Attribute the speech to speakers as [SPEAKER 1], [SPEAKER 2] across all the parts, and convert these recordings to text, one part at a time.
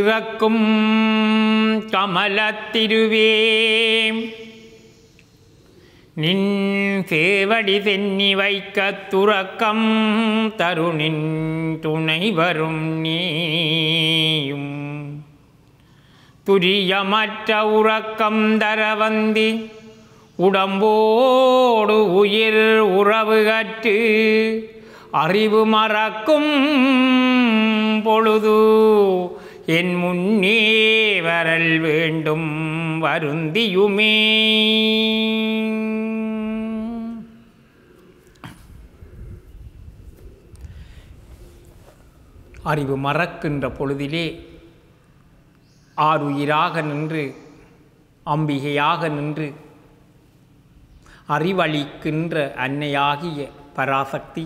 [SPEAKER 1] சிறக்கும் கமலத்திருவே நின் சேவடி தென்னி வைக்க துறக்கம் தருணின் துணை வரும் நீயும் துரியமற்ற உறக்கம் தரவந்தி உடம்போடு உயிர் உறவு கற்று அறிவு மறக்கும் பொழுது என் முன்னே வரல் வேண்டும் வருந்தியுமே அறிவு மறக்கின்ற பொழுதிலே ஆறுயிராக நின்று அம்பிகையாக நின்று அறிவளிக்கின்ற அன்னையாகிய பராசக்தி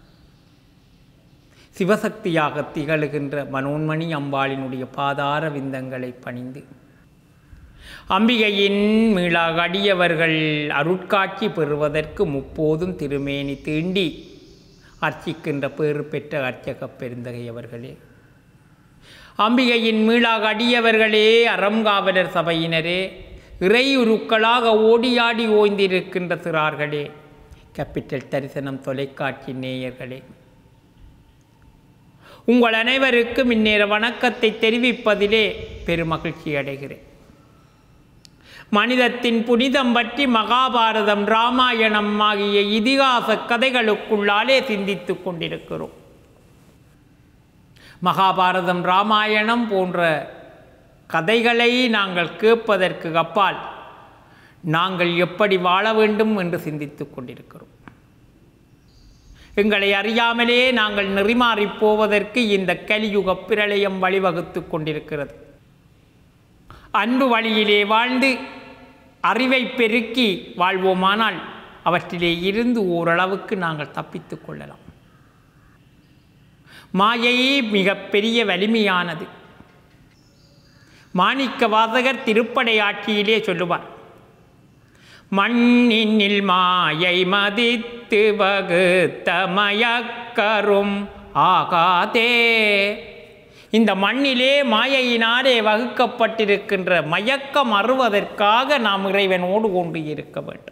[SPEAKER 1] சிவசக்தியாக திகழுகின்ற மனோன்மணி அம்பாளினுடைய பாதார விந்தங்களை பணிந்து அம்பிகையின் மீளாக அடியவர்கள் அருட்காட்சி பெறுவதற்கு முப்போதும் திருமேனி தீண்டி அர்ச்சிக்கின்ற பேறு பெற்ற அர்ச்சகப் பெருந்தகையவர்களே அம்பிகையின் மீளாக அடியவர்களே அறங்காவலர் சபையினரே இறையுருக்களாக ஓடியாடி ஓய்ந்திருக்கின்ற சிறார்களே கேபிட்டல் தரிசனம் தொலைக்காட்சி நேயர்களே உங்கள் அனைவருக்கும் இந்நேர வணக்கத்தை தெரிவிப்பதிலே பெருமகிழ்ச்சி அடைகிறேன் மனிதத்தின் புனிதம் பற்றி மகாபாரதம் ராமாயணம் ஆகிய இதிகாச கதைகளுக்குள்ளாலே சிந்தித்துக் கொண்டிருக்கிறோம் மகாபாரதம் ராமாயணம் போன்ற கதைகளை நாங்கள் கேட்பதற்கு அப்பால் நாங்கள் எப்படி வாழ வேண்டும் என்று சிந்தித்துக் கொண்டிருக்கிறோம் எங்களை அறியாமலே நாங்கள் நெறிமாறிப் போவதற்கு இந்த கலியுக பிரளயம் வழிவகுத்து கொண்டிருக்கிறது அன்பு வழியிலே வாழ்ந்து அறிவை பெருக்கி வாழ்வோமானால் அவற்றிலே இருந்து ஓரளவுக்கு நாங்கள் தப்பித்துக் கொள்ளலாம் மாயை மிக பெரிய வலிமையானது மாணிக்க வாசகர் திருப்படை ஆட்சியிலே சொல்லுவார் மண்ணினில் மாயை மதித்து வகுத்த மயக்கரும் ஆகாதே இந்த மண்ணிலே மாயையினாலே வகுக்கப்பட்டிருக்கின்ற மயக்கம் அறுவதற்காக நாம் இறைவனோடு கொண்டு இருக்க வேண்டும்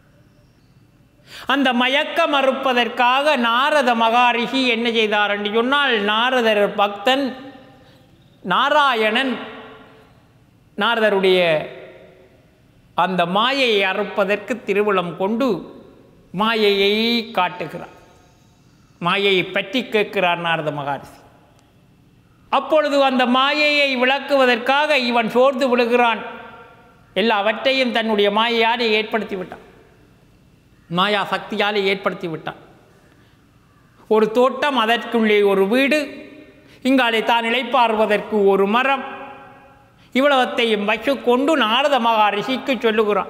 [SPEAKER 1] அந்த மயக்கம் மறுப்பதற்காக நாரத மகாரிஷி என்ன செய்தார் என்று சொன்னால் நாரதர் பக்தன் நாராயணன் நாரதருடைய அந்த மாயையை அறுப்பதற்கு திருவுளம் கொண்டு மாயையை காட்டுகிறார் மாயையை பற்றி கேட்கிறார் நாரத மகாரிஷி அப்பொழுது அந்த மாயையை விளக்குவதற்காக இவன் சோர்ந்து விழுகிறான் எல்லாவற்றையும் தன்னுடைய மாயையாலே ஏற்படுத்தி விட்டான் மாயா சக்தியாலே ஏற்படுத்தி விட்டான் ஒரு தோட்டம் அதற்குள்ளே ஒரு வீடு இங்காலே தான் இளைப்பாறுவதற்கு ஒரு மரம் இவ்வளவத்தையும் வச்சுக்கொண்டு நாரத மகாரிஷிக்கு சொல்லுகிறான்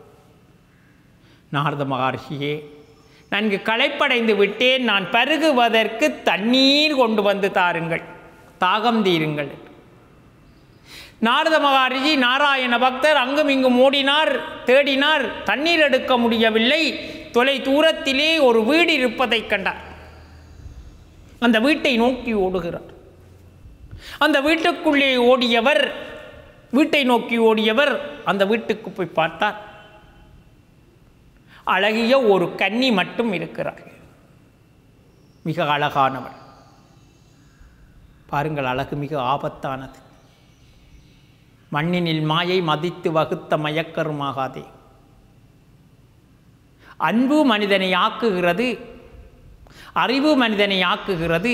[SPEAKER 1] நாரத மகாரிஷியே நன்கு களைப்படைந்து விட்டேன் நான் பருகுவதற்கு தண்ணீர் கொண்டு வந்து தாருங்கள் தாகம் தீருங்கள் நாரத மகாரிஷி நாராயண பக்தர் அங்கும் இங்கும் ஓடினார் தேடினார் தண்ணீர் எடுக்க முடியவில்லை தொலை தூரத்திலே ஒரு வீடு இருப்பதைக் கண்டார் அந்த வீட்டை நோக்கி ஓடுகிறார் அந்த வீட்டுக்குள்ளே ஓடியவர் வீட்டை நோக்கி ஓடியவர் அந்த வீட்டுக்கு போய் பார்த்தார் அழகிய ஒரு கன்னி மட்டும் இருக்கிறார் மிக அழகானவள் பாருங்கள் அழகு மிக ஆபத்தானது மண்ணினில் மாயை மதித்து வகுத்த மயக்கருமாகாதே அன்பு மனிதனை ஆக்குகிறது அறிவு மனிதனை ஆக்குகிறது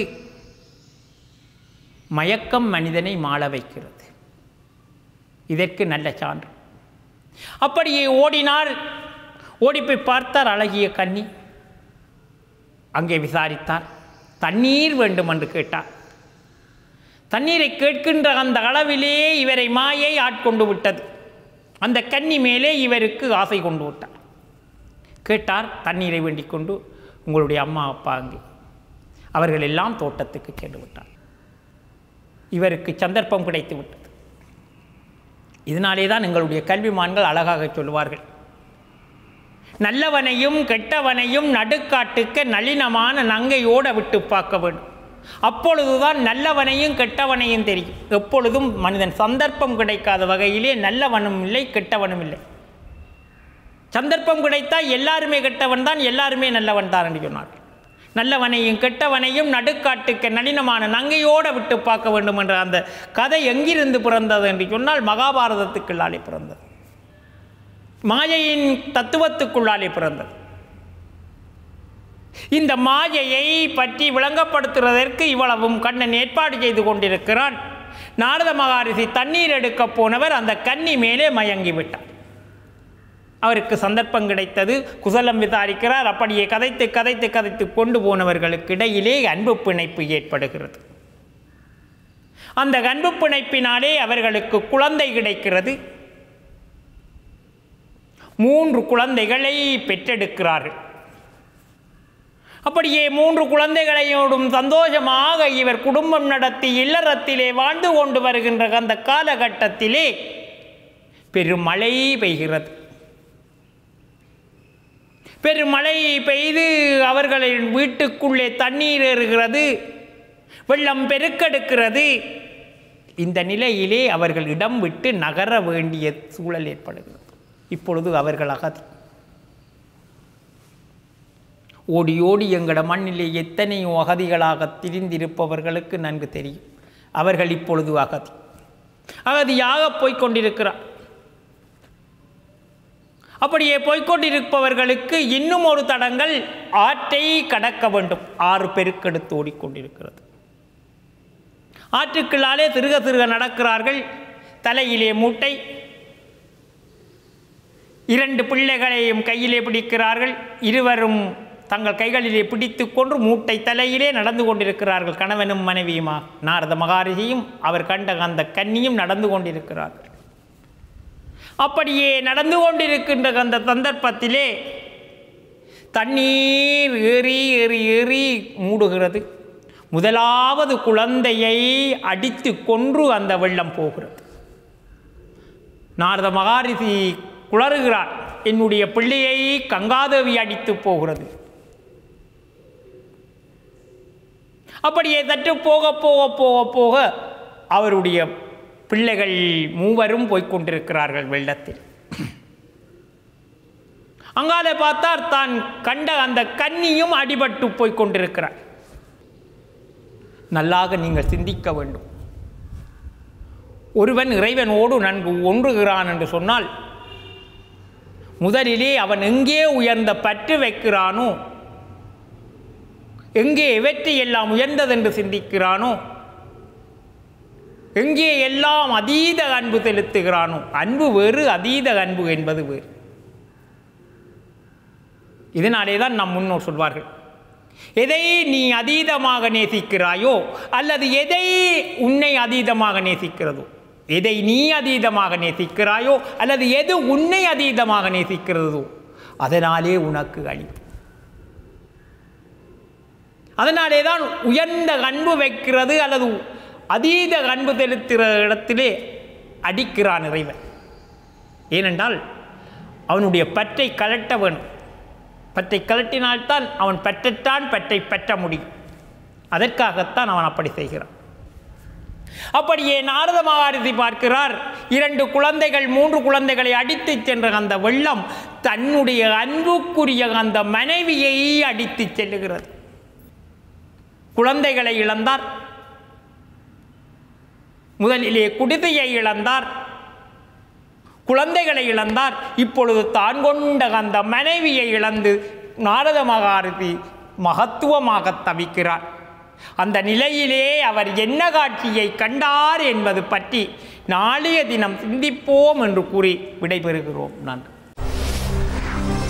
[SPEAKER 1] மயக்கம் மனிதனை மாள வைக்கிறது இதற்கு நல்ல சான்று அப்படியே ஓடினார் ஓடிப்போய் பார்த்தார் அழகிய கன்னி அங்கே விசாரித்தார் தண்ணீர் வேண்டும் என்று கேட்டார் தண்ணீரை கேட்கின்ற அந்த அளவிலே இவரை மாயை ஆட்கொண்டு விட்டது அந்த கன்னி மேலே இவருக்கு ஆசை கொண்டு விட்டார் கேட்டார் தண்ணீரை வேண்டிக் கொண்டு உங்களுடைய அம்மா அப்பா அங்கே அவர்கள் எல்லாம் தோட்டத்துக்கு சென்று விட்டார் இவருக்கு சந்தர்ப்பம் கிடைத்து விட்டது இதனாலே தான் எங்களுடைய கல்விமான்கள் அழகாக சொல்லுவார்கள் நல்லவனையும் கெட்டவனையும் நடுக்காட்டுக்க நளினமான நங்கையோட விட்டு பார்க்க வேண்டும் அப்பொழுதுதான் நல்லவனையும் கெட்டவனையும் தெரியும் எப்பொழுதும் மனிதன் சந்தர்ப்பம் கிடைக்காத வகையிலே நல்லவனும் இல்லை கெட்டவனும் இல்லை சந்தர்ப்பம் கிடைத்தால் எல்லாருமே கெட்டவன் தான் எல்லாருமே நல்லவன் தான் என்று சொன்னார் நல்லவனையும் கெட்டவனையும் நடுக்காட்டுக்கு நளினமான நங்கையோடு விட்டு பார்க்க வேண்டும் என்ற அந்த கதை எங்கிருந்து பிறந்தது என்று சொன்னால் மகாபாரதத்துக்குள்ளாலே பிறந்தது மாயையின் தத்துவத்துக்குள்ளாலே பிறந்தது இந்த மாயையை பற்றி விளங்கப்படுத்துவதற்கு இவ்வளவும் கண்ணன் ஏற்பாடு செய்து கொண்டிருக்கிறான் நாரத மகாரிஷி தண்ணீர் எடுக்கப் போனவர் அந்த கன்னி மேலே மயங்கி விட்டார் அவருக்கு சந்தர்ப்பம் கிடைத்தது குசலம் விசாரிக்கிறார் அப்படியே கதைத்து கதைத்து கதைத்து கொண்டு போனவர்களுக்கு இடையிலே அன்பு பிணைப்பு ஏற்படுகிறது அந்த அன்பு பிணைப்பினாலே அவர்களுக்கு குழந்தை கிடைக்கிறது மூன்று குழந்தைகளை பெற்றெடுக்கிறார்கள் அப்படியே மூன்று குழந்தைகளையோடும் சந்தோஷமாக இவர் குடும்பம் நடத்தி இல்லறத்திலே வாழ்ந்து கொண்டு வருகின்ற அந்த காலகட்டத்திலே பெருமழை பெய்கிறது பெருமழை பெய்து அவர்களின் வீட்டுக்குள்ளே தண்ணீர் ஏறுகிறது வெள்ளம் பெருக்கெடுக்கிறது இந்த நிலையிலே அவர்கள் இடம் விட்டு நகர வேண்டிய சூழல் ஏற்படுகிறது இப்பொழுது அவர்கள் அகதி ஓடி ஓடி எங்கட மண்ணிலே எத்தனையோ அகதிகளாக திரிந்திருப்பவர்களுக்கு நன்கு தெரியும் அவர்கள் இப்பொழுது அகதி அகதியாக போய்க் கொண்டிருக்கிறார் அப்படியே போய்க்கொண்டிருப்பவர்களுக்கு இன்னும் ஒரு தடங்கள் ஆற்றை கடக்க வேண்டும் ஆறு பெருக்கெடுத்து ஓடிக்கொண்டிருக்கிறது ஆற்றுக்குள்ளாலே திருக திருக நடக்கிறார்கள் தலையிலே மூட்டை இரண்டு பிள்ளைகளையும் கையிலே பிடிக்கிறார்கள் இருவரும் தங்கள் கைகளிலே பிடித்து கொண்டு மூட்டை தலையிலே நடந்து கொண்டிருக்கிறார்கள் கணவனும் மனைவியுமா நாரத மகாரிஷியும் அவர் கண்ட அந்த கன்னியும் நடந்து கொண்டிருக்கிறார்கள் அப்படியே நடந்து கொண்டிருக்கின்ற அந்த சந்தர்ப்பத்திலே தண்ணீர் ஏறி ஏறி ஏறி மூடுகிறது முதலாவது குழந்தையை அடித்து கொன்று அந்த வெள்ளம் போகிறது நாரத மகாரிஷி குளறுகிறார் என்னுடைய பிள்ளையை கங்காதேவி அடித்து போகிறது அப்படியே சற்று போக போக போக போக அவருடைய பிள்ளைகள் மூவரும் போய்க்கொண்டிருக்கிறார்கள் வெள்ளத்தில் அங்காலே பார்த்தார் தான் கண்ட அந்த கன்னியும் அடிபட்டு போய்க்கொண்டிருக்கிறார் நல்லாக நீங்கள் சிந்திக்க வேண்டும் ஒருவன் இறைவனோடு நன்கு ஒன்றுகிறான் என்று சொன்னால் முதலிலே அவன் எங்கே உயர்ந்த பற்று வைக்கிறானோ எங்கே எவற்றை எல்லாம் உயர்ந்ததென்று சிந்திக்கிறானோ எங்கே எல்லாம் அதீத அன்பு செலுத்துகிறானோ அன்பு வேறு அதீத அன்பு என்பது வேறு இதனாலே தான் நம் முன்னோர் சொல்வார்கள் எதை நீ அதீதமாக நேசிக்கிறாயோ அல்லது எதை உன்னை அதீதமாக நேசிக்கிறதோ எதை நீ அதீதமாக நேசிக்கிறாயோ அல்லது எது உன்னை அதீதமாக நேசிக்கிறதோ அதனாலே உனக்கு அழிவு அதனாலே தான் உயர்ந்த அன்பு வைக்கிறது அல்லது அதீத அன்பு செலுத்துகிற இடத்திலே அடிக்கிறான் இறைவன் ஏனென்றால் அவனுடைய பற்றை கலட்ட வேண்டும் பற்றை கலட்டினால்தான் அவன் பற்றத்தான் பற்றை பெற்ற முடியும் அதற்காகத்தான் அவன் அப்படி செய்கிறான் அப்படியே நாரத மகாரிஷி பார்க்கிறார் இரண்டு குழந்தைகள் மூன்று குழந்தைகளை அடித்துச் சென்ற அந்த வெள்ளம் தன்னுடைய அன்புக்குரிய அந்த மனைவியை அடித்துச் செல்லுகிறது குழந்தைகளை இழந்தார் முதலிலே குடிதையை இழந்தார் குழந்தைகளை இழந்தார் இப்பொழுது தான் கொண்ட அந்த மனைவியை இழந்து நாரத மகாரதி மகத்துவமாக தவிக்கிறார் அந்த நிலையிலே அவர் என்ன காட்சியை கண்டார் என்பது பற்றி நாளைய தினம் சிந்திப்போம் என்று கூறி விடைபெறுகிறோம் நன்றி